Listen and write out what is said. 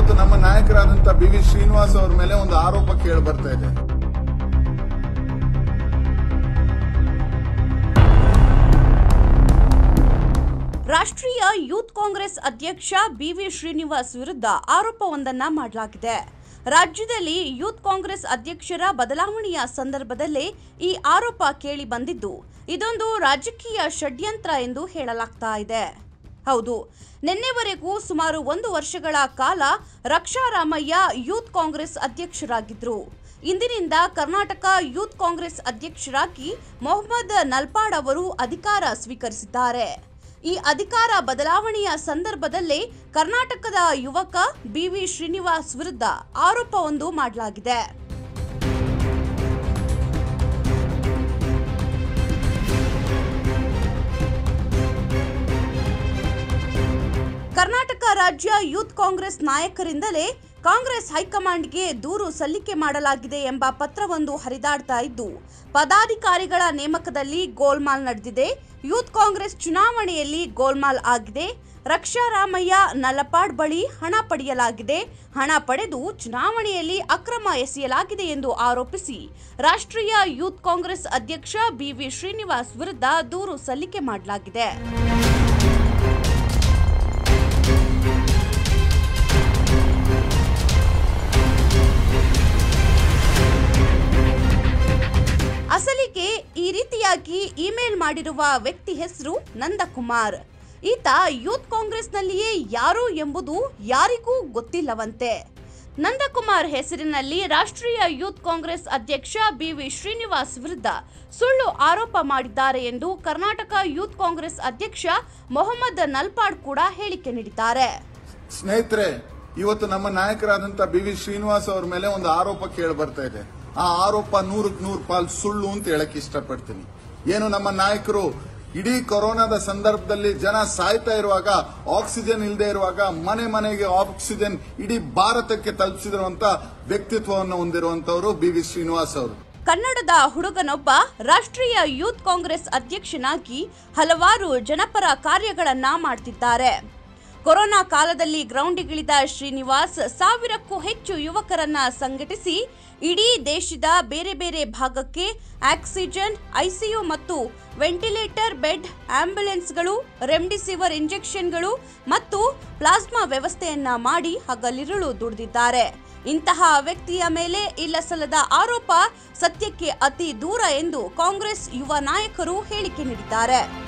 ಇವತ್ತು ನಮ್ಮ ನಾಯಕರಾದಂತ B V Srinivas ಅವರ ಮೇಲೆ ಒಂದು ಆರೋಪ ಕೇಳಿ ಬರ್ತಾ ಇದೆ ರಾಷ್ಟ್ರೀಯ ಯೂತ್ ಕಾಂಗ್ರೆಸ್ ಅಧ್ಯಕ್ಷ ಬಿವಿ ಶ್ರೀನಿವಾಸ್ ವಿರುದ್ಧ ಆರೋಪವೊಂದನ್ನ ಮಾಡಲಾಗಿದೆ ರಾಜ್ಯದಲ್ಲಿ ಯೂತ್ ಕಾಂಗ್ರೆಸ್ ಅಧ್ಯಕ್ಷರ ಬದಲಾವಣೆಯ ಸಂದರ್ಭದಲ್ಲೇ ಈ ಆರೋಪ ಕೇಳಿ ಬಂದಿದ್ದು ಇದೊಂದು ರಾಜಕೀಯ ಷಡ್ಯಂತ್ರ ಎಂದು ಹೇಳಲಾಗ್ತಾ ಇದೆ ಹೌದು ನಿನ್ನೆವರೆಗೂ ಸುಮಾರು ಒಂದು ವರ್ಷಗಳ ಕಾಲ ರಕ್ಷಾರಾಮಯ್ಯ ಯೂತ್ ಕಾಂಗ್ರೆಸ್ ಅಧ್ಯಕ್ಷರಾಗಿದ್ರು ಇಂದಿನಿಂದ ಕರ್ನಾಟಕ ಯೂತ್ ಕಾಂಗ್ರೆಸ್ ಅಧ್ಯಕ್ಷರಾಗಿ ಮೊಹಮ್ಮದ್ ನಲ್ಪಾಡ್ ಅವರು ಅಧಿಕಾರ ಸ್ವೀಕರಿಸಿದ್ದಾರೆ ಈ ಅಧಿಕಾರ ಬದಲಾವಣೆಯ ಸಂದರ್ಭದಲ್ಲೇ ಕರ್ನಾಟಕದ ಯುವಕ ಬಿವಿ ಶ್ರೀನಿವಾಸ್ ವಿರುದ್ಧ ಆರೋಪವೊಂದು ಮಾಡಲಾಗಿದೆ ಕರ್ನಾಟಕ ರಾಜ್ಯ ಯೂತ್ ಕಾಂಗ್ರೆಸ್ ನಾಯಕರಿಂದಲೇ ಕಾಂಗ್ರೆಸ್ ಹೈಕಮಾಂಡ್ಗೆ ದೂರು ಸಲ್ಲಿಕೆ ಮಾಡಲಾಗಿದೆ ಎಂಬ ಪತ್ರವೊಂದು ಹರಿದಾಡ್ತಾ ಇದ್ದು ಪದಾಧಿಕಾರಿಗಳ ನೇಮಕದಲ್ಲಿ ಗೋಲ್ಮಾಲ್ ನಡೆದಿದೆ ಯೂತ್ ಕಾಂಗ್ರೆಸ್ ಚುನಾವಣೆಯಲ್ಲಿ ಗೋಲ್ಮಾಲ್ ಆಗಿದೆ ರಕ್ಷಾರಾಮಯ್ಯ ನಲಪಾಡ್ ಬಳಿ ಹಣ ಪಡೆಯಲಾಗಿದೆ ಹಣ ಪಡೆದು ಚುನಾವಣೆಯಲ್ಲಿ ಅಕ್ರಮ ಎಸೆಯಲಾಗಿದೆ ಎಂದು ಆರೋಪಿಸಿ ರಾಷ್ಟ್ರೀಯ ಯೂತ್ ಕಾಂಗ್ರೆಸ್ ಅಧ್ಯಕ್ಷ ಬಿವಿ ಶ್ರೀನಿವಾಸ್ ವಿರುದ್ಧ ದೂರು ಸಲ್ಲಿಕೆ ಮಾಡಲಾಗಿದೆ ಅಸಲಿಗೆ ಈ ರೀತಿಯಾಗಿ ಇಮೇಲ್ ಮಾಡಿರುವ ವ್ಯಕ್ತಿ ಹೆಸರು ನಂದಕುಮಾರ್ ಈತ ಯೂತ್ ಕಾಂಗ್ರೆಸ್ನಲ್ಲಿಯೇ ಯಾರು ಎಂಬುದು ಯಾರಿಗೂ ಗೊತ್ತಿಲ್ಲವಂತೆ ನಂದಕುಮಾರ್ ಹೆಸರಿನಲ್ಲಿ ರಾಷ್ಟ್ರೀಯ ಯೂತ್ ಕಾಂಗ್ರೆಸ್ ಅಧ್ಯಕ್ಷ ಬಿವಿ ಶ್ರೀನಿವಾಸ್ ವಿರುದ್ಧ ಸುಳ್ಳು ಆರೋಪ ಮಾಡಿದ್ದಾರೆ ಎಂದು ಕರ್ನಾಟಕ ಯೂತ್ ಕಾಂಗ್ರೆಸ್ ಅಧ್ಯಕ್ಷ ಮೊಹಮ್ಮದ್ ನಲ್ಪಾಡ್ ಕೂಡ ಹೇಳಿಕೆ ನೀಡಿದ್ದಾರೆ ಸ್ನೇಹಿತರೆ ಇವತ್ತು ನಮ್ಮ ನಾಯಕರಾದಂತ ಬಿ ವಿ ಶ್ರೀನಿವಾಸ್ ಅವರ ಮೇಲೆ ಒಂದು ಆರೋಪ ಕೇಳಿ ಬರ್ತಾ ಇದೆ ಆ ಆರೋಪ ನೂರಕ್ಕೆ ನೂರು ಪಾಲ್ ಸುಳ್ಳು ಅಂತ ಹೇಳಕ್ ಇಷ್ಟಪಡ್ತೀನಿ ಏನು ನಮ್ಮ ನಾಯಕರು ಇಡೀ ಕೊರೋನಾದ ಸಂದರ್ಭದಲ್ಲಿ ಜನ ಸಾಯ್ತಾ ಇರುವಾಗ ಆಕ್ಸಿಜನ್ ಇಲ್ಲದೆ ಇರುವಾಗ ಮನೆ ಮನೆಗೆ ಆಕ್ಸಿಜನ್ ಇಡೀ ಭಾರತಕ್ಕೆ ತಲುಪಿಸಿರುವಂತ ವ್ಯಕ್ತಿತ್ವವನ್ನು ಹೊಂದಿರುವಂತವರು ಬಿ ವಿ ಶ್ರೀನಿವಾಸ್ ಅವರು ಕನ್ನಡದ ಹುಡುಗನೊಬ್ಬ ರಾಷ್ಟ್ರೀಯ ಯೂತ್ ಕಾಂಗ್ರೆಸ್ ಅಧ್ಯಕ್ಷನಾಗಿ ಹಲವಾರು ಜನಪರ ಕಾರ್ಯಗಳನ್ನ ಮಾಡ್ತಿದ್ದಾರೆ ಕೊರೋನಾ ಕಾಲದಲ್ಲಿ ಗ್ರೌಂಡಿಗಿಳಿದ ಶ್ರೀನಿವಾಸ್ ಸಾವಿರಕ್ಕೂ ಹೆಚ್ಚು ಯುವಕರನ್ನ ಸಂಘಟಿಸಿ ಇಡೀ ದೇಶದ ಬೇರೆ ಬೇರೆ ಭಾಗಕ್ಕೆ ಆಕ್ಸಿಜನ್ ಐಸಿಯು ಮತ್ತು ವೆಂಟಿಲೇಟರ್ ಬೆಡ್ ಆಂಬ್ಯುಲೆನ್ಸ್ಗಳು ರೆಮ್ಡಿಸಿವಿರ್ ಇಂಜೆಕ್ಷನ್ಗಳು ಮತ್ತು ಪ್ಲಾಸ್ಮಾ ವ್ಯವಸ್ಥೆಯನ್ನ ಮಾಡಿ ಹಗಲಿರುಳು ದುಡಿದಿದ್ದಾರೆ ಇಂತಹ ವ್ಯಕ್ತಿಯ ಮೇಲೆ ಇಲ್ಲಸಲ್ಲದ ಆರೋಪ ಸತ್ಯಕ್ಕೆ ಅತಿ ದೂರ ಎಂದು ಕಾಂಗ್ರೆಸ್ ಯುವ ನಾಯಕರು ಹೇಳಿಕೆ ನೀಡಿದ್ದಾರೆ